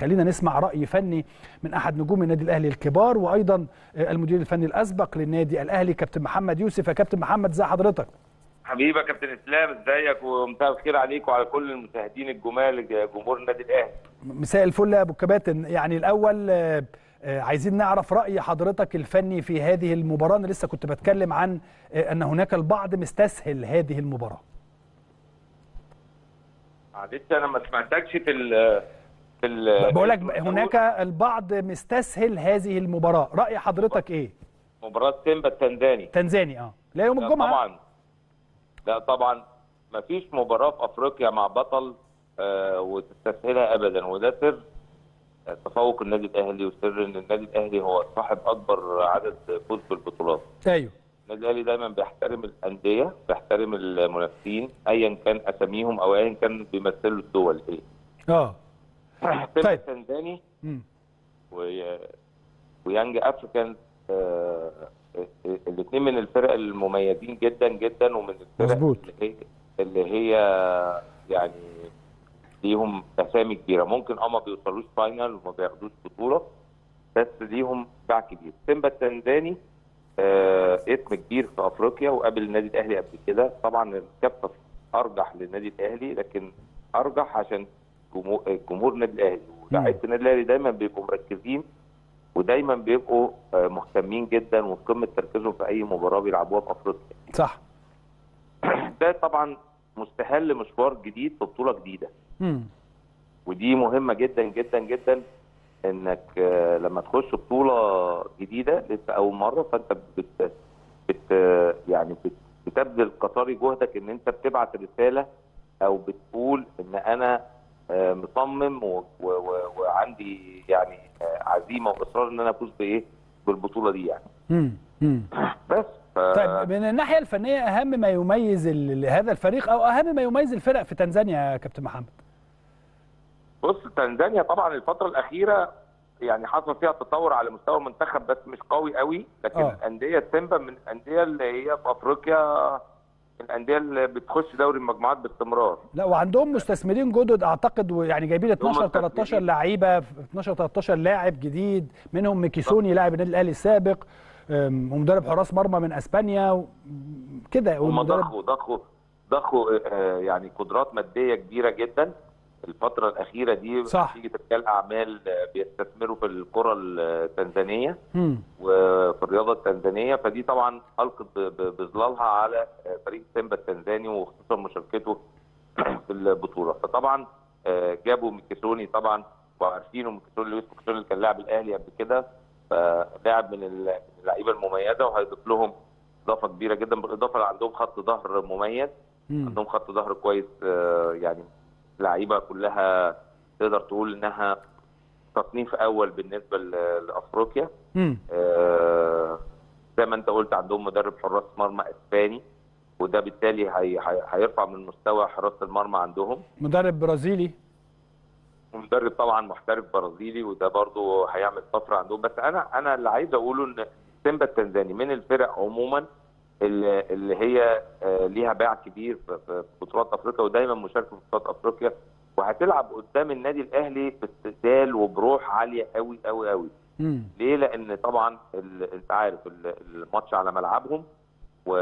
خلينا نسمع راي فني من احد نجوم النادي الاهلي الكبار وايضا المدير الفني الاسبق للنادي الاهلي كابتن محمد يوسف يا كابتن محمد ازي حضرتك حبيبي يا كابتن اسلام ازيك ومساء الخير عليك وعلى كل المشاهدين الجمال جمهور النادي الاهلي مساء الفل يا ابو الكباتن يعني الاول عايزين نعرف راي حضرتك الفني في هذه المباراه انا لسه كنت بتكلم عن ان هناك البعض مستسهل هذه المباراه معلش انا ما سمعتكش في ال في ال بقول لك هناك البعض مستسهل هذه المباراه راي حضرتك ايه مباراه سيمبا التنزاني تنزاني اه لا يوم الجمعه طبعا لا طبعا ما فيش مباراه في افريقيا مع بطل آه وتستسهلها ابدا وده سر تفوق النادي الاهلي وسر ان النادي الاهلي هو صاحب اكبر عدد فوز بالبطولات ايوه النادي الاهلي دايما بيحترم الانديه بيحترم المنافسين ايا كان اساميهم او ايا كان بيمثلوا الدول ايه اه طيب تنزاني و... ويانج افريكان آه الاثنين من الفرق المميزين جدا جدا ومن الفرق مزبوط. اللي هي اللي هي يعني ليهم اسامي كبيره ممكن اه ما بيوصلوش فاينل وما بياخدوش بطوله بس ليهم باع كبير سيمبا التنزاني آه اسم كبير في افريقيا وقابل النادي الاهلي قبل كده طبعا الكفه ارجح للنادي الاهلي لكن ارجح عشان جمهور, جمهور النادي الاهلي ولاعيبه النادي الاهلي دايما بيبقوا مركزين ودايما بيبقوا آه مهتمين جدا وفي قمه تركيزهم في اي مباراه بيلعبوها في افريقيا صح ده طبعا مستهل لمشوار جديد في بطوله جديده امم ودي مهمه جدا جدا جدا انك آه لما تخش بطوله جديده لسه اول مره فانت بت, بت يعني بت بتبذل قصاري جهدك ان انت بتبعت رساله او بتقول ان انا آه مصمم و و و وعندي يعني آه عزيمه واصرار ان انا افوز بايه بالبطوله دي يعني امم بس ف... طيب من الناحيه الفنيه اهم ما يميز هذا الفريق او اهم ما يميز الفرق في تنزانيا يا كابتن محمد بص تنزانيا طبعا الفتره الاخيره يعني حصل فيها تطور على مستوى المنتخب بس مش قوي قوي لكن آه. الانديه سيمبا من الانديه اللي هي في افريقيا الانديه اللي بتخش دوري المجموعات باستمرار لا وعندهم مستثمرين جدد اعتقد ويعني جايبين 12 13 لعيبه 12 13 لاعب جديد منهم ميكيسوني لاعب النادي الاهلي السابق أم، ومدرب حراس مرمى من اسبانيا و- كده هم والمدرب ضخوا ضخوا ضخوا آه، يعني قدرات ماديه كبيره جدا الفتره الاخيره دي صح. نتيجه رجال اعمال آه، بيستثمروا في الكره التنزانيه مم. وفي الرياضه التنزانيه فدي طبعا القت ب- ب- بظلالها على فريق سيمبا التنزاني وخصوصا مشاركته في البطوله فطبعا آه، جابوا ميكيسوني طبعا وعارفينه ميكيسوني لويس ميكيسوني اللي كان لاعب الاهلي قبل كده فلاعب من ال- من اللعيبه المميزه وهيضيف لهم اضافه كبيره جدا بالاضافه اللي عندهم خط ظهر مميز مم. عندهم خط ظهر كويس آه، يعني لعيبه كلها تقدر تقول انها تصنيف اول بالنسبه ل- لافريقيا مم. آه، زي ما انت قلت عندهم مدرب حراس مرمى اسباني وده بالتالي هي هي هيرفع من مستوى حراسه المرمى عندهم مدرب برازيلي ومدرب طبعا محترف برازيلي وده برضو هيعمل طفره عندهم بس انا انا اللي عايز اقوله ان سيمبا التنزاني من الفرق عموما اللي, اللي هي آه، ليها باع كبير في في بطولات افريقيا ودايما مشاركه في بطولات افريقيا وهتلعب قدام النادي الاهلي باستقتال وبروح عاليه قوي قوي قوي مم. ليه؟ لأن طبعا ال- أنت عارف ال- الماتش على ملعبهم و...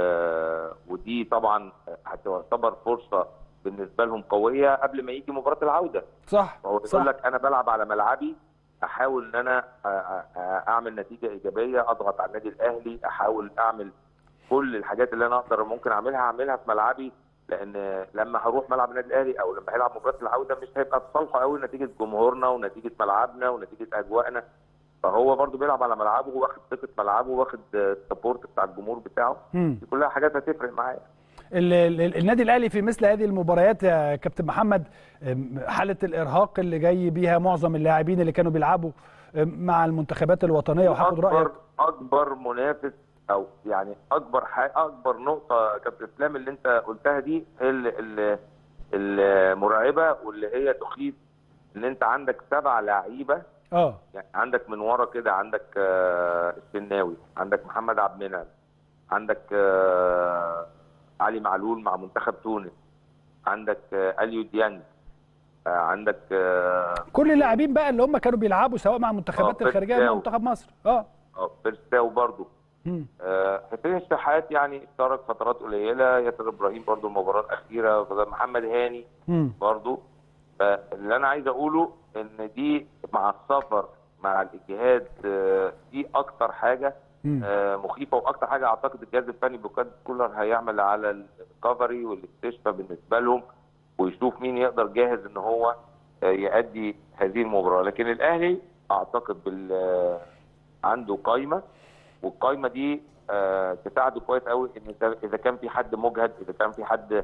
ودي طبعا هتعتبر فرصة بالنسبة لهم قوية قبل ما يجي مباراة العودة، صح فهو صح يقول لك أنا بلعب على ملعبي أحاول إن أنا أ- أ- أعمل نتيجة إيجابية، أضغط على النادي الأهلي، أحاول أعمل كل الحاجات اللي أنا أقدر ممكن أعملها أعملها في ملعبي لأن لما هروح ملعب النادي الأهلي أو لما هيلعب مباراة العودة مش هيبقى في صالحه قوي نتيجة جمهورنا ونتيجة ملعبنا ونتيجة أجواءنا فهو برضو بيلعب على ملعبه واخد ثقه ملعبه واخد السبورت بتاع الجمهور بتاعه مم. دي كلها حاجات هتفرق معاه ال- ال- النادي الاهلي في مثل هذه المباريات يا كابتن محمد أم، حاله الارهاق اللي جاي بيها معظم اللاعبين اللي كانوا بيلعبوا أم، مع المنتخبات الوطنيه وهاخد رايك اكبر اكبر منافس او يعني اكبر حاجة اكبر نقطه كابتن اسلام اللي انت قلتها دي هي ال- ال- المرعبه واللي هي تخيف ان انت عندك سبع لعيبه اه يعني عندك من ورا كده عندك آه، الشناوي عندك محمد عبد المنعم عندك آه، علي معلول مع منتخب تونس عندك آه، اليو ديانج آه، عندك آه، كل اللاعبين بقى اللي هم كانوا بيلعبوا سواء مع المنتخبات آه، الخارجيه او مع بيرستاو. منتخب مصر اه اه بيرستاو برضه مم. آه، حسين الشحات يعني اشترك فترات قليله ياسر ابراهيم برضه المباراه الاخيره محمد هاني مم. برضه فاللي انا عايز اقوله ان دي مع السفر مع الاجهاد آه، دي اكتر حاجه مم. آه، مخيفه واكتر حاجه اعتقد الجهاز الفني بوكاد كولر هيعمل على الريكفري والاستشفاء بالنسبه لهم ويشوف مين يقدر جاهز ان هو آه، يأدي هذه المباراه لكن الاهلي اعتقد بال آه، عنده قايمه والقايمه دي آه، تساعده كويس قوي ان إذا- اذا كان في حد مجهد اذا كان في حد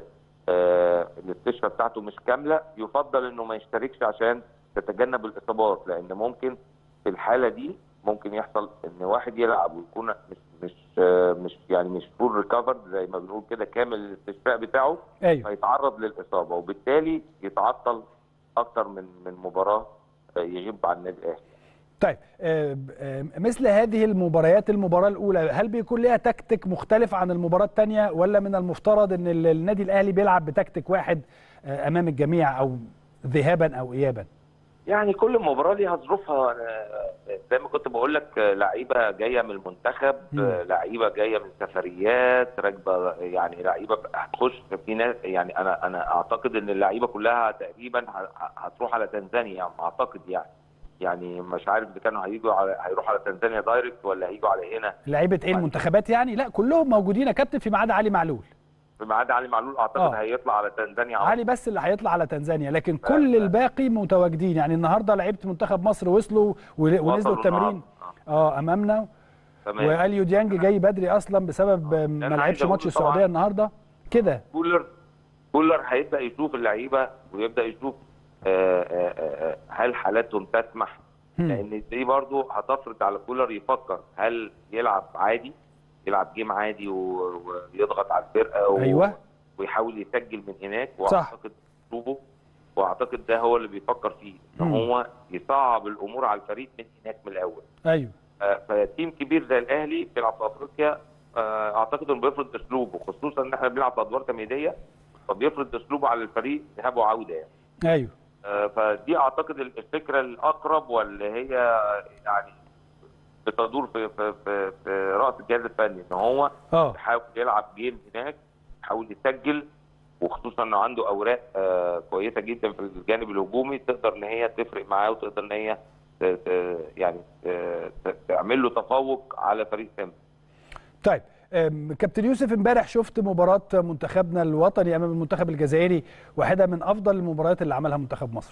آه، الاستشفاء بتاعته مش كامله يفضل انه ما يشتركش عشان تتجنب الاصابات لان ممكن في الحاله دي ممكن يحصل ان واحد يلعب ويكون مش مش آه، مش يعني مش فول ريكفرد زي ما بنقول كده كامل الاستشفاء بتاعه ايوه فيتعرض للاصابه وبالتالي يتعطل اكتر من من مباراه آه، يغيب عن النادي الاهلي طيب آه، آه، مثل هذه المباريات المباراة الأولى هل بيكون ليها تكتيك مختلف عن المباراة الثانية ولا من المفترض أن ال- النادي الأهلي بيلعب بتكتيك واحد آه، أمام الجميع أو ذهابا أو إيابا؟ يعني كل مباراه ليها ظروفها أنا زي ما كنت بقول لك لعيبه جايه من المنتخب مم. لعيبه جايه من سفريات راكبه يعني لعيبه هتخش في ناس يعني انا انا اعتقد ان اللعيبه كلها تقريبا ه- هتروح على تنزانيا يعني اعتقد يعني يعني مش عارف اذا كانوا هيجوا على هيروحوا على تنزانيا دايركت ولا هيجوا على هنا لعيبة إيه المنتخبات يعني؟ لا كلهم موجودين يا كابتن في ميعاد علي معلول بما عدا علي معلول اعتقد آه. هيطلع على تنزانيا علي بس اللي هيطلع على تنزانيا لكن كل الباقي متواجدين يعني النهارده لعيبه منتخب مصر وصلوا ول- ونزلوا وصلوا التمرين النهاردة. اه امامنا تمام واليو ديانج جاي بدري اصلا بسبب آه، ما أنا لعبش عايز ماتش أقول طبعاً- السعوديه النهارده كده كولر كولر هيبدا يشوف اللعيبه ويبدا يشوف آه، آه، آه، هل حالاتهم تسمح هم. لان دي برضو هتفرض على كولر يفكر هل يلعب عادي يلعب جيم عادي و- ويضغط على الفرقه و... ايوه ويحاول يسجل من هناك صح. واعتقد اسلوبه واعتقد ده هو اللي بيفكر فيه ان مم. هو يصعب الامور على الفريق من هناك من الاول ايوه آه، فتيم كبير زي الاهلي بيلعب في افريقيا آه، اعتقد انه بيفرض اسلوبه خصوصا ان احنا بنلعب في ادوار تمهيديه فبيفرض اسلوبه على الفريق ذهاب وعوده يعني ايوه آه، فدي اعتقد الفكره الاقرب واللي هي يعني بتدور في في في, في راس الجهاز الفني ان هو اه يحاول يلعب جيم هناك يحاول يسجل وخصوصا انه عنده اوراق آه، كويسه جدا في الجانب الهجومي تقدر ان هي تفرق معاه وتقدر ان هي ت- ت- يعني ت- ت- تعمل له تفوق على فريق سامي طيب أم، كابتن يوسف امبارح شفت مباراة منتخبنا الوطني امام المنتخب الجزائري واحدة من افضل المباريات اللي عملها منتخب مصر.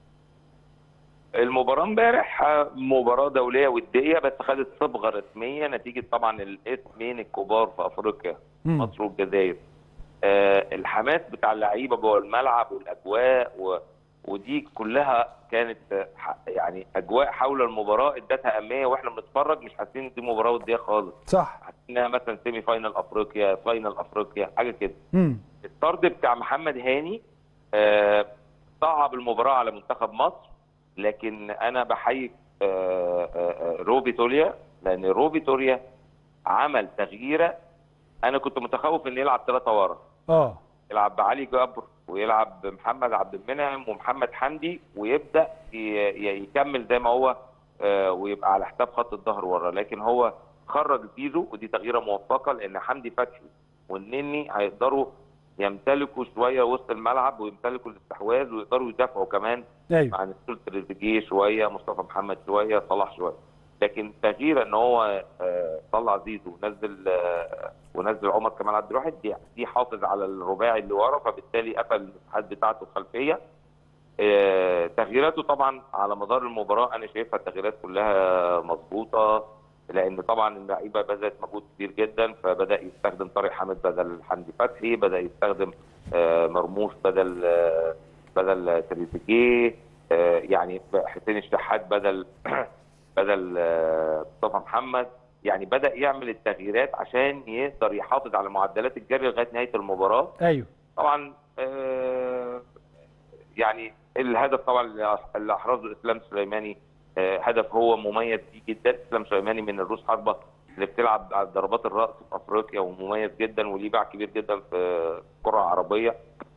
المباراة امبارح آه، مباراة دولية ودية بس خدت صبغة رسمية نتيجة طبعا الاسمين الكبار في افريقيا مم. مصر والجزائر. آه، الحماس بتاع اللعيبة جوه الملعب والاجواء و... ودي كلها كانت آه، ح- يعني اجواء حول المباراة ادتها اهمية واحنا بنتفرج مش حاسين ان دي مباراة ودية خالص، صح. حاسين انها مثلا سيمي فاينل افريقيا، فاينل افريقيا، حاجة كده. امم الطرد بتاع محمد هاني آه، صعب المباراة على منتخب مصر لكن أنا بحيي آه، آه، آه، روبي توليا لأن روبي توليا عمل تغييرة أنا كنت متخوف إنه يلعب ثلاثة ورا اه يلعب بعلي جبر ويلعب بمحمد عبد المنعم ومحمد حمدي ويبدأ ي- ي- يكمل زي ما هو آه، ويبقى على حساب خط الظهر ورا لكن هو خرج زيزو ودي تغييره موفقه لان حمدي فتحي والنني هيقدروا يمتلكوا شويه وسط الملعب ويمتلكوا الاستحواذ ويقدروا يدافعوا كمان ايوه عن السول تريزيجيه شويه مصطفى محمد شويه صلاح شويه لكن تغيير ان هو آه، طلع زيزو ونزل آه، ونزل عمر كمال عبد الواحد دي دي حافظ على الرباعي اللي ورا فبالتالي قفل المساحات بتاعته الخلفيه آه، تغييراته طبعا على مدار المباراه انا شايفها التغييرات كلها مظبوطه لان طبعا اللعيبه بذلت مجهود كبير جدا فبدا يستخدم طارق حامد بدل حمدي فتحي بدا يستخدم آه، مرموش بدل آه، بدل تريزيجيه آه، يعني حسين الشحات بدل بدل آه، مصطفى محمد يعني بدا يعمل التغييرات عشان يقدر يحافظ على معدلات الجري لغايه نهايه المباراه ايوه طبعا آه، يعني الهدف طبعا اللي احرزه اسلام سليماني آه، هدف هو مميز فيه جدا اسلام سليماني من الروس حربه اللي بتلعب على ضربات الراس في افريقيا ومميز جدا وليه باع كبير جدا في الكره العربيه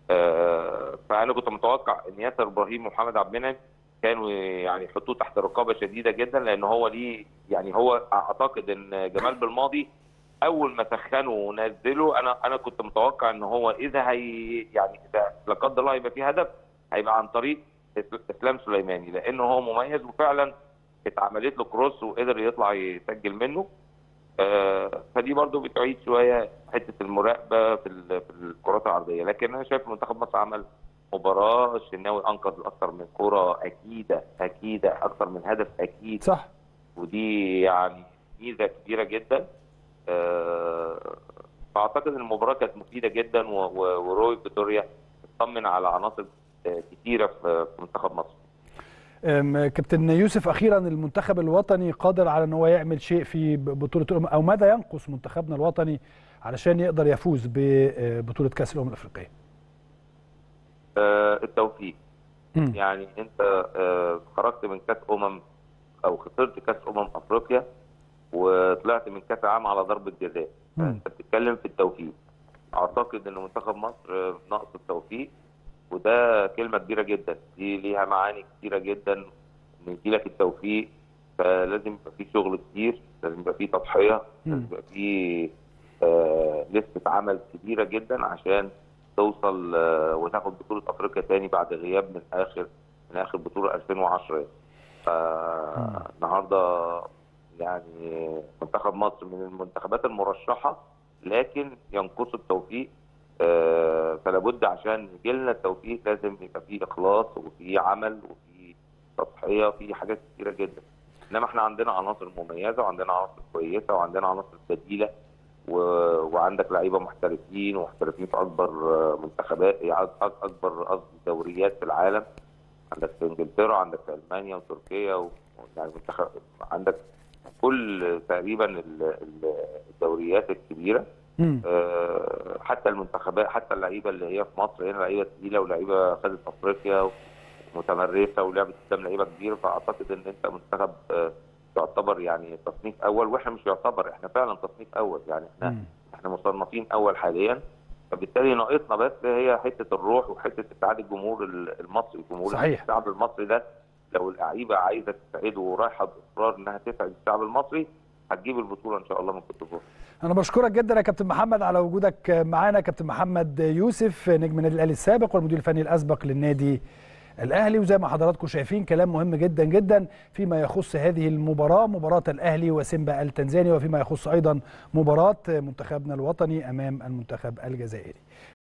آه، فانا كنت متوقع ان ياسر ابراهيم ومحمد عبد المنعم كانوا يعني يحطوه تحت رقابه شديده جدا لان هو ليه يعني هو اعتقد ان جمال بالماضي اول ما سخنه ونزله انا انا كنت متوقع ان هو اذا هي يعني اذا لا قدر الله يبقى في هدف هيبقى عن طريق اسلام سليماني لانه هو مميز وفعلا اتعملت له كروس وقدر يطلع يسجل منه آه، فدي برضو بتعيد شويه حته المراقبه في ال- في الكرات العرضيه لكن انا شايف منتخب مصر عمل مباراه الشناوي انقذ اكثر من كره اكيده اكيده اكثر من هدف اكيد صح ودي يعني ميزه كبيره جدا آه، فاعتقد ان المباراه كانت مفيده جدا و- و- وروي فيتوريا اطمن على عناصر آه، كتيره في في منتخب مصر أم، كابتن يوسف اخيرا المنتخب الوطني قادر على ان هو يعمل شيء في بطوله الامم او ماذا ينقص منتخبنا الوطني علشان يقدر يفوز ببطوله كاس الامم الافريقيه آه، التوفيق مم. يعني انت آه، خرجت من كاس امم او خسرت كاس امم افريقيا وطلعت من كاس العالم على ضربه جزاء مم. فانت بتتكلم في التوفيق اعتقد ان منتخب مصر آه، ناقص التوفيق وده كلمه كبيره جدا دي ليها معاني كتيره جدا ان يجيلك التوفيق فلازم يبقى في شغل كتير لازم يبقى في تضحيه مم. لازم يبقى في آه، لسته عمل كبيره جدا عشان توصل آه، وتاخد بطوله افريقيا تاني بعد غياب من اخر من اخر بطوله 2010 فالنهارده يعني منتخب مصر من المنتخبات المرشحه لكن ينقص التوفيق آه، فلا بد عشان يجي لنا التوفيق لازم يبقى فيه اخلاص وفي عمل وفي تضحيه وفي حاجات كتيره جدا انما احنا عندنا عناصر مميزه وعندنا عناصر كويسه وعندنا عناصر بديله و... وعندك لعيبه محترفين ومحترفين في اكبر آه، منتخبات يعني أك- اكبر قصدي دوريات في العالم عندك في انجلترا عندك في المانيا وتركيا و... يعني منتخب عندك كل تقريبا ال- ال- الدوريات الكبيره مم. آه، حتى المنتخبات حتى اللعيبه اللي هي في مصر هنا لعيبه تقيله ولعيبه خدت افريقيا متمرسه ولعبت قدام لعيبه كبيره فاعتقد ان انت منتخب آه، يعتبر يعني تصنيف اول واحنا مش يعتبر احنا فعلا تصنيف اول يعني احنا مم. احنا مصنفين اول حاليا فبالتالي ناقصنا بس هي حته الروح وحته اتحاد الجمهور المصري الجمهور صحيح. الشعب المصري ده لو اللعيبه عايزه تساعده ورايحه باصرار انها تسعد الشعب المصري هتجيب البطوله ان شاء الله من كوت ديفوار انا بشكرك جدا يا كابتن محمد على وجودك معانا كابتن محمد يوسف نجم النادي الاهلي السابق والمدير الفني الاسبق للنادي الاهلي وزي ما حضراتكم شايفين كلام مهم جدا جدا فيما يخص هذه المباراه مباراه الاهلي وسيمبا التنزاني وفيما يخص ايضا مباراه منتخبنا الوطني امام المنتخب الجزائري